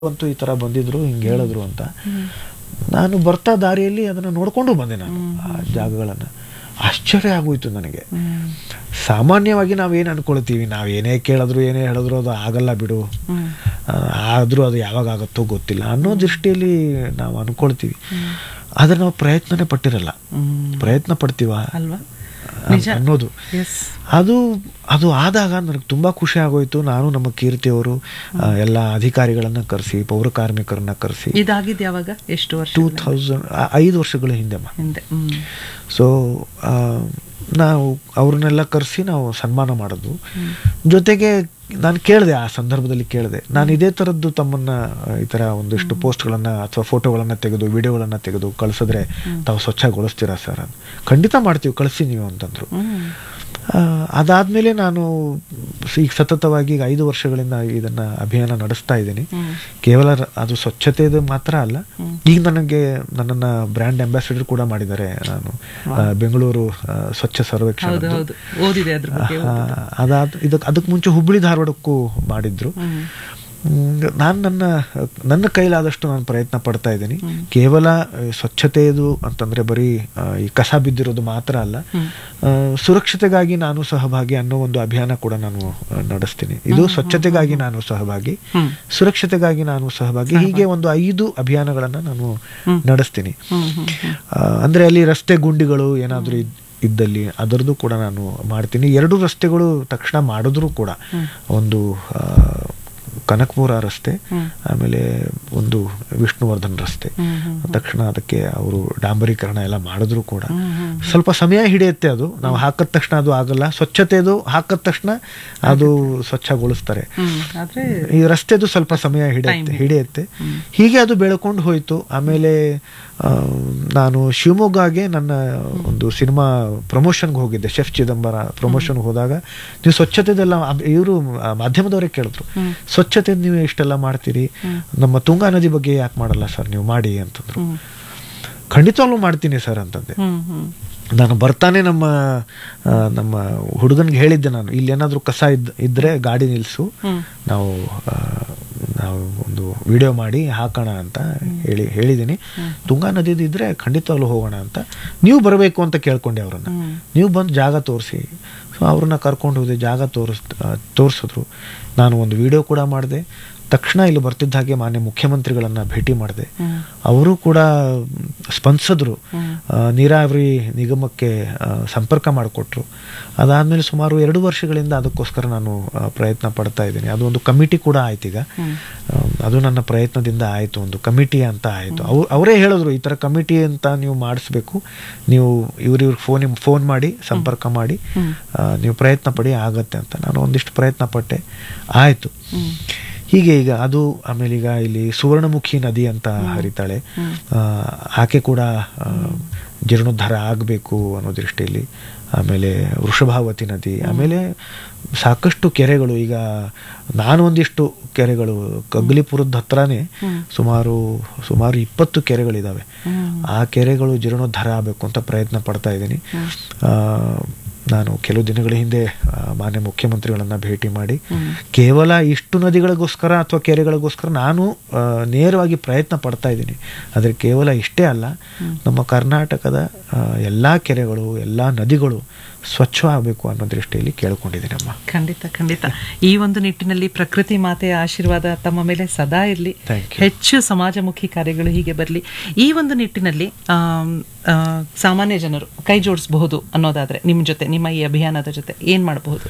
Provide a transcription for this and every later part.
ಅಂತೂ ಈ ತರ ಬಂದಿದ್ರು ಹಿಂಗೆ ಹೇಳಿದ್ರು ಅಂತ ನಾನು ಬರ್ತಾ ದಾರಿಯಲ್ಲಿ ಅದನ್ನ ನೋಡ್ಕೊಂಡು ಬಂದೆ ನಾನು ಆ ಜಾಗಗಳನ್ನ ಆಶ್ಚರ್ಯ ಆಗೋಯ್ತು ನನಗೆ ಸಾಮಾನ್ಯವಾಗಿ ನಾವೇನು ಅನ್ಕೊಳ್ತೀವಿ ನಾವು ಏನೇ ಕೇಳಿದ್ರು ಏನೇ ಹೇಳಿದ್ರು ಅದು ಆಗಲ್ಲ ಬಿಡು ಆ, ಆದ್ರೂ ಅದು ಯಾವಾಗ ಆಗುತ್ತೋ ಗೊತ್ತಿಲ್ಲ ಅನ್ನೋ ದೃಷ್ಟಿಯಲ್ಲಿ ನಾವು ಅನ್ಕೊಳ್ತೀವಿ ಆದ್ರೆ ನಾವು ಪ್ರಯತ್ನನೇ ಪಟ್ಟಿರಲ್ಲ ಪ್ರಯತ್ನ ಪಡ್ತೀವ ಅಲ್ವಾ ಅನ್- ನಿಜ. ಅನ್ನೋದು ಎಸ್ ಅದು ಅದು ಆದಾಗ ನನಗೆ ತುಂಬಾ ಖುಷಿ ಆಗೋಯ್ತು ನಾನು ನಮ್ಮ ಕೀರ್ತಿಯವರು ಆ, ಎಲ್ಲ ಅಧಿಕಾರಿಗಳನ್ನ ಕರೆಸಿ ಪೌರ ಕಾರ್ಮಿಕರನ್ನ ಕರೆಸಿ ಇದಾಗಿದ್ ಯಾವಾಗ ಎಷ್ಟು ವರ್ಷ ಟೂ ಥೌಸಂಡ್ ಐದು ವರ್ಷಗಳ ಹಿಂದೆಮ್ಮ ಹಿಂದೆ ಹ್ಮ್ ಸೊ ನಾವು ಅವ್ರನ್ನೆಲ್ಲ ಕರೆಸಿ ನಾವು ಸನ್ಮಾನ ಮಾಡೋದು ಜೊತೆಗೆ ನಾನು ಕೇಳಿದೆ ಆ ಸಂದರ್ಭದಲ್ಲಿ ಕೇಳಿದೆ ನಾನು ಇದೇ ಥರದ್ದು ತಮ್ಮನ್ನ ಆ, ಈ ಥರ ಒಂದಿಷ್ಟು ಪೋಸ್ಟ್ಗಳನ್ನು ಅಥವಾ ಫೋಟೋಗಳನ್ನು ತೆಗೆದು ವಿಡಿಯೋಗಳನ್ನು ತೆಗೆದು ಕಳಿಸಿದ್ರೆ ತಾವು ಸ್ವಚ್ಛಗೊಳಿಸ್ತೀರಾ ಸರ್ ಅಂತ ಖಂಡಿತ ಮಾಡ್ತೀವಿ ಕಳಿಸಿ ನೀವು ಅಂತಂದ್ರು ಹ್ಮ್ ಆ, ಅದಾದ್ಮೇಲೆ ನಾನು ಈಗ ಸತತವಾಗಿ ಈಗ ಐದು ವರ್ಷಗಳಿಂದ ಇದನ್ನ ಅಭಿಯಾನ ನಡೆಸ್ತಾ ಇದ್ದೀನಿ ಹ್ಮ್. ಕೇವಲ ರ- ಅದು ಸ್ವಚ್ಛತೆದು ಮಾತ್ರ ಅಲ್ಲ ಈಗ ನನಗೆ ನನ್ನನ್ನ ಬ್ರ್ಯಾಂಡ್ ಅಂಬಾಸಿಡರ್ ಕೂಡ ಮಾಡಿದ್ದಾರೆ ನಾನು ಆ, ಬೆಂಗಳೂರು ಆ, ಸ್ವಚ್ಛ ಸರ್ವೇಕ್ಷಣ ಹೌದು ಹೌದು ಓದಿದೆ ಅದ್ರ ಬಗ್ಗೆ ಅದಾದ ಇದಕ್ಕೆ ಅದಕ್ಕೆ ಮುಂಚೆ ಹುಬ್ಬಳ್ಳಿ ಧಾರವಾಡಕ್ಕೂ ಮಾಡಿದ್ರು ಹ್ಮ್ ನಾನು ನನ್ನ ನನ್ನ ಕೈಲಾದಷ್ಟು ನಾನು ಪ್ರಯತ್ನ ಪಡ್ತಾ ಇದ್ದೀನಿ ಕೇವಲ ಆ, ಸ್ವಚ್ಛತೆಯದು ಅಂತಂದ್ರೆ ಬರೀ ಆ, ಈ ಕಸ ಬಿದ್ದಿರೋದು ಮಾತ್ರ ಅಲ್ಲ ಆ, ಸುರಕ್ಷತೆಗಾಗಿ ನಾನು ಸಹಭಾಗಿ ಅನ್ನೋ ಒಂದು ಅಭಿಯಾನ ಕೂಡ ನಾನು ಆ, ನಡೆಸ್ತೀನಿ ಇದು ಸ್ವಚ್ಛತೆಗಾಗಿ ನಾನು ಸಹಭಾಗಿ ಹ್ಮ್. ಸುರಕ್ಷತೆಗಾಗಿ ನಾನು ಸಹಭಾಗಿ ಹೀಗೆ ಒಂದು ಐದು ಅಭಿಯಾನಗಳನ್ನ ನಾನು ನಡೆಸ್ತೀನಿ ಹ್ಮ್ ಹ್ಮ್ ಹ್ಮ್ ಆ, ಅಂದ್ರೆ ಅಲ್ಲಿ ರಸ್ತೆ ಗುಂಡಿಗಳು ಏನಾದರೂ ಇದ್ದಲ್ಲಿ ಅದರದ್ದು ಕೂಡ ನಾನು ಮಾಡ್ತೀನಿ ಎರಡು ರಸ್ತೆಗಳು ತಕ್ಷಣ ಮಾಡಿದ್ರು ಕೂಡ ಒಂದು ಆ, ಕನಕಪುರ ರಸ್ತೆ ಆಮೇಲೆ ಒಂದು ವಿಷ್ಣುವರ್ಧನ್ ರಸ್ತೆ ತಕ್ಷಣ ಅದಕ್ಕೆ ಅವರು ಡಾಂಬರೀಕರಣ ಎಲ್ಲ ಮಾಡಿದ್ರು ಕೂಡ ಸ್ವಲ್ಪ ಸಮಯ ಹಿಡಿಯುತ್ತೆ ಅದು ನಾವು ಹಾಕಿದ ತಕ್ಷಣ ಅದು ಆಗಲ್ಲ ಸ್ವಚ್ಛತೆದು ಹಾಕಿದ ತಕ್ಷಣ ಅದು ಸ್ವಚ್ಛಗೊಳಿಸ್ತಾರೆ ಹ್ಮ್ ಆದ್ರೆ ಈ ರಸ್ತೆದು ಸ್ವಲ್ಪ ಸಮಯ ಹಿಡಿಯುತ್ತೆ ಹಿಡಿಯುತ್ತೆ ಹೀಗೆ ಅದು ಬೆಳ್ಕೊಂಡು ಹೋಯ್ತು ಆಮೇಲೆ ಆ, ನಾನು ಶಿವಮೊಗ್ಗಗೆ ನನ್ನ ಒಂದು ಸಿನಿಮಾ ಪ್ರಮೋಷನ್ಗೆ ಹೋಗಿದ್ದೆ ಶೆಫ್ ಚಿದಂಬರ ಪ್ರಮೋಷನ್ಗೆ ಹೋದಾಗ ನೀವು ಸ್ವಚ್ಛತೆದೆಲ್ಲ ಇವರು ಮಾಧ್ಯಮದವರೇ ಕೇಳಿದ್ರು ಸ್ವಚ್ಛತೆ ನೀವು ಇಷ್ಟೆಲ್ಲ ಮಾಡ್ತೀರಿ ನಮ್ಮ ತುಂಗಾ ನದಿ ಬಗ್ಗೆ ಯಾಕೆ ಮಾಡಲ್ಲ ಸರ್ ನೀವು ಮಾಡಿ ಅಂತಂದ್ರು ಹ್ಮ್ ಖಂಡಿತವಾಗ್ಲೂ ಮಾಡ್ತೀನಿ ಸರ್ ಅಂತಂದೆ ಹ್ಮ್ ಹ್ಮ್ ನಾನು ಬರ್ತಾನೆ ನಮ್ಮ ಆ, ನಮ್ಮ ಹುಡುಗನ್ಗೆ ಹೇಳಿದ್ದೆ ನಾನು ಇಲ್ಲಿ ಏನಾದರೂ ಕಸ ಇದ್ ಇದ್ರೆ ಗಾಡಿ ನಿಲ್ಲಿಸು ಹ್ಮ್ ನಾವು ಆ, ನಾವು ಒಂದು ವಿಡಿಯೋ ಮಾಡಿ ಹಾಕೋಣ ಅಂತ ಹೇಳಿ ಹೇಳಿದ್ದೀನಿ ತುಂಗಾ ನದಿದು ಇದ್ರೆ ಖಂಡಿತವಾಗ್ಲೂ ಹೋಗೋಣ ಅಂತ ನೀವು ಬರಬೇಕು ಅಂತ ಕೇಳ್ಕೊಂಡೆ ಅವರನ್ನ ಹ್ಮ್. ನೀವು ಬಂದು ಜಾಗ ತೋರಿಸಿ ಸೊ ಅವ್ರನ್ನ ಕರ್ಕೊಂಡು ಹೋದೆ ಜಾಗ ತೋರಿಸ್ ಆ, ತೋರಿಸಿದ್ರು ನಾನು ಒಂದು ವಿಡಿಯೋ ಕೂಡ ಮಾಡಿದೆ ತಕ್ಷಣ ಇಲ್ಲಿ ಬರ್ತಿದ್ದ ಹಾಗೆ ಮಾನ್ಯ ಮುಖ್ಯಮಂತ್ರಿಗಳನ್ನ ಭೇಟಿ ಮಾಡಿದೆ ಹ್ಮ್ ಅವರು ಕೂಡ ಸ್ಪಂದಿಸಿದ್ರು ಹ್ಮ್. ಆ, ನೀರಾವರಿ ನಿಗಮಕ್ಕೆ ಆ, ಸಂಪರ್ಕ ಮಾಡಿಕೊಟ್ರು ಅದಾದ್ಮೇಲೆ ಸುಮಾರು ಎರಡು ವರ್ಷಗಳಿಂದ ಅದಕ್ಕೋಸ್ಕರ ನಾನು ಆ, ಪ್ರಯತ್ನ ಪಡ್ತಾ ಇದ್ದೀನಿ ಅದು ಒಂದು ಕಮಿಟಿ ಕೂಡ ಆಯ್ತು ಈಗ ಹ್ಮ್. ಆ, ಅದು ನನ್ನ ಪ್ರಯತ್ನದಿಂದ ಆಯಿತು ಒಂದು ಕಮಿಟಿ ಅಂತ ಆಯಿತು ಅವ್ರು ಅವರೇ ಹೇಳಿದ್ರು ಈ ಥರ ಕಮಿಟಿ ಅಂತ ನೀವು ಮಾಡಿಸ್ಬೇಕು ನೀವು ಇವ್ರ ಇವ್ರಿಗೆ ಫೋನ್ ಫೋನ್ ಮಾಡಿ ಸಂಪರ್ಕ ಮಾಡಿ ಆ, ನೀವು ಪ್ರಯತ್ನ ಪಡಿ ಆಗತ್ತೆ ಅಂತ ನಾನು ಒಂದಿಷ್ಟು ಪ್ರಯತ್ನ ಪಟ್ಟೆ ಆಯಿತು ಹ್ಮ್ ಹೀಗೆ ಈಗ ಅದು ಆಮೇಲೆ ಈಗ ಇಲ್ಲಿ ಸುವರ್ಣಮುಖಿ ನದಿ ಅಂತ ಹರಿತಾಳೆ ಆ, ಆಕೆ ಕೂಡ ಆ, ಜೀರ್ಣೋದ್ಧಾರ ಆಗಬೇಕು ಅನ್ನೋ ದೃಷ್ಟಿಯಲ್ಲಿ ಆಮೇಲೆ ವೃಷಭಾವತಿ ನದಿ ಆಮೇಲೆ ಸಾಕಷ್ಟು ಕೆರೆಗಳು ಈಗ ನಾನು ಒಂದಿಷ್ಟು ಕೆರೆಗಳು ಕಗ್ಲಿಪುರದ ಹತ್ರನೇ ಸುಮಾರು ಸುಮಾರು ಇಪ್ಪತ್ತು ಕೆರೆಗಳಿದಾವೆ ಆ ಕೆರೆಗಳು ಜೀರ್ಣೋದ್ಧಾರ ಆಗಬೇಕು ಅಂತ ಪ್ರಯತ್ನ ಪಡ್ತಾ ಇದ್ದೀನಿ ಆ, ನಾನು ಕೆಲವು ದಿನಗಳ ಹಿಂದೆ ಆ, ಮಾನ್ಯ ಮುಖ್ಯಮಂತ್ರಿಗಳನ್ನ ಭೇಟಿ ಮಾಡಿ ಕೇವಲ ಇಷ್ಟು ನದಿಗಳಿಗೋಸ್ಕರ ಅಥವಾ ಕೆರೆಗಳಿಗೋಸ್ಕರ ನಾನು ಆ, ನೇರವಾಗಿ ಪ್ರಯತ್ನ ಪಡ್ತಾ ಇದ್ದೀನಿ ಆದರೆ ಕೇವಲ ಇಷ್ಟೇ ಅಲ್ಲ ನಮ್ಮ ಕರ್ನಾಟಕದ ಆ, ಎಲ್ಲಾ ಕೆರೆಗಳು ಎಲ್ಲಾ ನದಿಗಳು ಸ್ವಚ್ಛವಾಗಬೇಕು ಅನ್ನೋ ದೃಷ್ಟಿಯಲ್ಲಿ ಕೇಳ್ಕೊಂಡಿದ್ದೀನಿ ಅಮ್ಮ ಖಂಡಿತ ಖಂಡಿತ ಈ ಒಂದು ನಿಟ್ಟಿನಲ್ಲಿ ಪ್ರಕೃತಿ ಮಾತೆಯ ಆಶೀರ್ವಾದ ತಮ್ಮ ಮೇಲೆ ಸದಾ ಇರಲಿ Thank you. ಹೆಚ್ಚು ಸಮಾಜಮುಖಿ ಕಾರ್ಯಗಳು ಹೀಗೆ ಬರಲಿ ಈ ಒಂದು ನಿಟ್ಟಿನಲ್ಲಿ ಆಮ್, ಆ, ಸಾಮಾನ್ಯ ಜನರು ಕೈ ಜೋಡಿಸಬಹುದು ಅನ್ನೋದಾದ್ರೆ ನಿಮ್ಮ ಜೊತೆ ನಿಮ್ಮ ಈ ಅಭಿಯಾನದ ಜೊತೆ ಏನ್ ಮಾಡಬಹುದು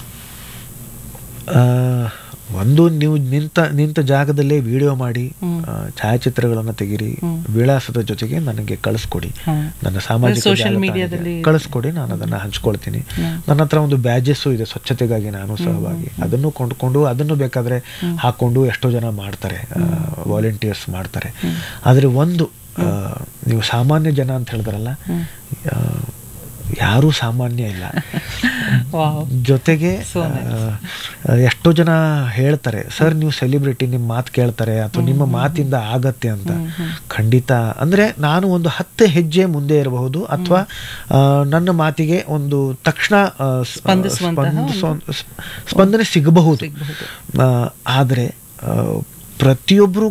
ಆ, ಒಂದು ನೀವು ನಿಂತ ನಿಂತ ಜಾಗದಲ್ಲೇ ವಿಡಿಯೋ ಮಾಡಿ ಆ, ಛಾಯಾಚಿತ್ರಗಳನ್ನ ತೆಗಿರಿ ವಿಳಾಸದ ಜೊತೆಗೆ ನನಗೆ ಕಳಿಸ್ಕೊಡಿ ಹ್ಮ್. ನನ್ನ ಸಾಮಾಜಿಕ Social ಜಾಲತಾಣಕ್ಕೆ mediaದಲ್ಲಿ- ಕಳಿಸ್ಕೊಡಿ ನಾನು ಅದನ್ನ ಹಂಚ್ಕೊಳ್ತೀನಿ ನನ್ನ ಹತ್ರ ಒಂದು ಬ್ಯಾಜಸ್ಸು ಇದೆ ಸ್ವಚ್ಛತೆಗಾಗಿ ನಾನು ಸಹಭಾಗಿ ಅದನ್ನು ಕೊಂಡ್ಕೊಂಡು ಅದನ್ನು ಬೇಕಾದ್ರೆ ಹಾಕೊಂಡು ಎಷ್ಟೋ ಜನ ಮಾಡ್ತಾರೆ ವಾಲಂಟಿಯರ್ಸ್ ಮಾಡ್ತಾರೆ ಆದ್ರೆ ಒಂದು ಆ, ನೀವು ಸಾಮಾನ್ಯ ಜನ ಅಂತ ಹೇಳಿದ್ರಲ್ಲ ಆ, ಯಾರೂ ಸಾಮಾನ್ಯ ಇಲ್ಲ ವಾವ್ ಜೊತೆಗೆ So ಆ, ಎಷ್ಟೋ ಜನ ಹೇಳ್ತಾರೆ ಸರ್ ನೀವು ಸೆಲಿಬ್ರಿಟಿ ನಿಮ್ಮ ಮಾತು ಕೇಳ್ತಾರೆ ಅಥವಾ ನಿಮ್ಮ ಮಾತಿಂದ ಆಗತ್ತೆ ಅಂತ ಖಂಡಿತ ಅಂದ್ರೆ ನಾನು ಒಂದು ಹತ್ತು ಹೆಜ್ಜೆ ಮುಂದೆ ಇರಬಹುದು ಅಥವಾ ಆ, ನನ್ನ ಮಾತಿಗೆ ಒಂದು ತಕ್ಷಣ ಆ, ಸ್- ಸ್ಪಂದಿಸುವಂತಹ ಸ್ಪಂದಿಸುವ- ಸ್ಪ- ಸ್ಪಂದನೆ ಸಿಗಬಹುದು ಸಿಗಬಹುದು. ಆ, ಆದ್ರೆ ಆ, ಪ್ರತಿಯೊಬ್ಬರು